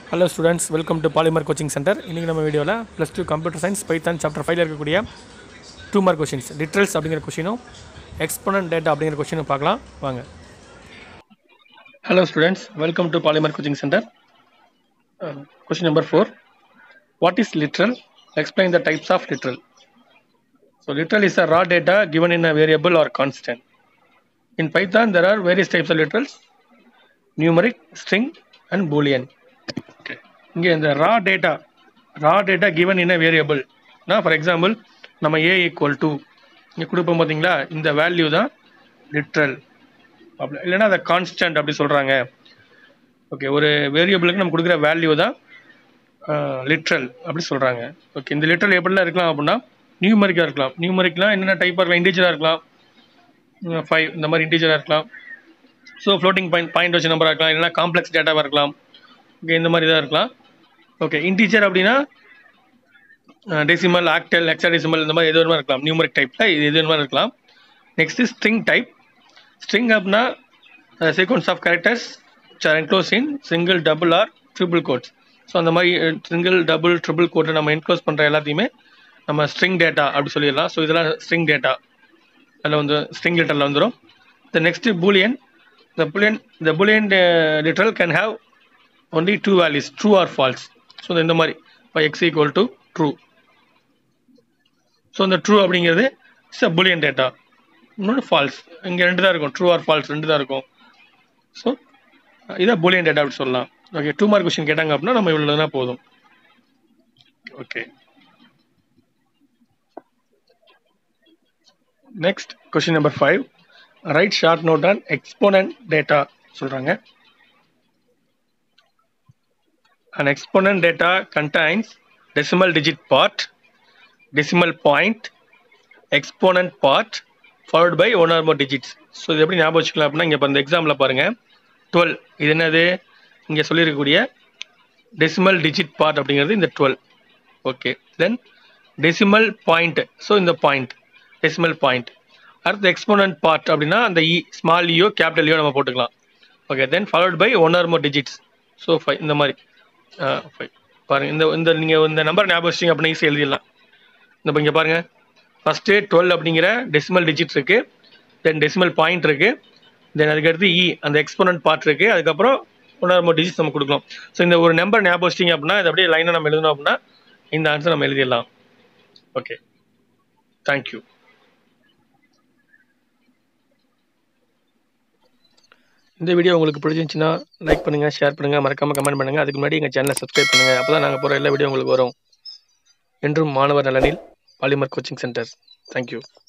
Hello students welcome to polymer coaching centre இன்றைக்கி நம்ம வீடியோவில் plus two computer science python chapter ஃபைவ்ல இருக்கக்கூடிய டூ மார்க் கொஷின்ஸ் லிட்ரல்ஸ் அப்படிங்கிற கொஷினும் எக்ஸ்போனன்ட் டேட்டா அப்படிங்கிற கொஷினும் பார்க்கலாம் வாங்க hello students welcome to polymer coaching centre question number four what is literal explain the types of literal so literal is a raw data given in a variable or constant in python there are various types of literals numeric string and boolean okay இங்கே இந்த raw data raw data given in a variable நான் for example நம்ம a equal to இங்கே கொடுப்போம் பார்த்தீங்களா இந்த value தான் literal அப்படி இல்லைன்னா அதை கான்ஸ்டன்ட் அப்படி சொல்கிறாங்க ஓகே ஒரு வேரியபிளுக்கு நம்ம கொடுக்குற வேல்யூ தான் லிட்ரல் அப்படி சொல்கிறாங்க ஓகே இந்த லிட்ரல் எப்படிலாம் இருக்கலாம் அப்படின்னா நியூமரிக்காக இருக்கலாம் நியூமரிக்லாம் என்னென்ன டைப்பாக இருக்கலாம் இண்டிஜராக இருக்கலாம் ஃபைவ் இந்த மாதிரி இண்டிஜராக இருக்கலாம் ஸோ ஃப்ளோட்டிங் பாயிண்ட் பாயிண்ட் வச்ச நம்பராக இருக்கலாம் இல்லைனா காம்ப்ளெக்ஸ் டேட்டாவாக இருக்கலாம் ஓகே இந்த மாதிரி தான் இருக்கலாம் ஓகே இன்டீஜர் அப்படின்னா டெசிமல் ஆக்டல் ஹெக்ஸாடெசிமல் இந்த மாதிரி எது வேணுமா இருக்கலாம் நியூமரிக் டைப்பில் இது எது வேணுமா இருக்கலாம் நெக்ஸ்ட் ஸ்ட்ரிங் டைப் ஸ்ட்ரிங் அப்படின்னா sequence of characters are enclose in single double or triple quotes so அந்த மாதிரி சிங்கிள் டபுள் ட்ரிபிள் கோட்டை நம்ம என்க்ளோஸ் பண்ணுற எல்லாத்தையுமே நம்ம ஸ்ட்ரிங் டேட்டா அப்படி சொல்லிடலாம் ஸோ இதெல்லாம் ஸ்ட்ரிங் டேட்டா அதில் வந்து ஸ்ட்ரிங் லிட்டரில் வந்துடும் the next boolean the boolean the boolean literal can have only two values true or false so இந்த மாதிரி இப்போ x equal to true so இந்த ட்ரூ அப்படிங்கிறது இட்ஸ் அ பூலியன் டேட்டா இன்னொன்று ஃபால்ஸ் இங்கே ரெண்டு தான் இருக்கும் ட்ரூ ஆர் ஃபால்ஸ் ரெண்டு தான் இருக்கும் ஸோ இதான் பூலியன் டேட்டா அப்படி சொல்லலாம் ஓகே டூ மார்க் கொஸ்டின் கேட்டாங்க அப்படின்னா நம்ம இவ்வளோ தான் போதும் okay next question number five write short note on exponent data சொல்கிறாங்க An exponent data contains decimal digit part, decimal point, exponent part, followed by one or more digits. So இது எப்படி ஞாபகம் வச்சுக்கலாம் அப்படின்னா இங்கே இப்போ இந்த எக்ஸாம்பிள் பாருங்கள் டுவெல் இது என்னது இங்கே சொல்லியிருக்கக்கூடிய டெசிமல் டிஜிட் பார்ட் அப்படிங்கிறது இந்த twelve okay then decimal point so இந்த பாயிண்ட் டெசிமல் பாயிண்ட் அடுத்து எக்ஸ்போனன்ட் பார்ட் அப்படின்னா அந்த E small e or capital e or நம்ம போட்டுக்கலாம் okay then followed by one or more digits so five இந்த மாதிரி ஃபைவ் பாருங்கள் இந்த இந்த நீங்கள் இந்த நம்பர் ஞாபகம் வச்சிங்க அப்படின்னா ஈஸி எழுதிடலாம் இந்த இப்போ இங்கே பாருங்கள் ஃபஸ்ட்டு டுவெல் அப்படிங்கிற டெசிமல் டிஜிட் இருக்குது தென் டெசிமல் பாயிண்ட் இருக்குது தென் அதுக்கடுத்து இ அந்த எக்ஸ்போனன்ட் பார்ட் இருக்குது அதுக்கப்புறம் ஒன் ஆர் மோர் டிஜிட்ஸ் நம்ம கொடுக்கலாம் ஸோ இந்த ஒரு நம்பர் ஞாபகம் வச்சிங்க அப்படின்னா இது அப்படியே லைனாக நம்ம எழுதணும் அப்படின்னா இந்த ஆன்சர் நம்ம எழுதிடலாம் ஓகே தேங்க்யூ இந்த வீடியோ உங்களுக்கு பிடிச்சிருந்துச்சுன்னா லைக் பண்ணுங்கள் ஷேர் பண்ணுங்கள் மறக்காமல் கமெண்ட் பண்ணுங்கள் அதுக்கு முன்னாடி எங்கள் சேனலை சப்ஸ்கிரைப் பண்ணுங்கள் அப்போ தான் நாங்கள் போகிற எல்லா வீடியோ உங்களுக்கு வரும் என்றும் மாணவர் நலனில் பாலிமர் கோச்சிங் சென்டர் தேங்க்யூ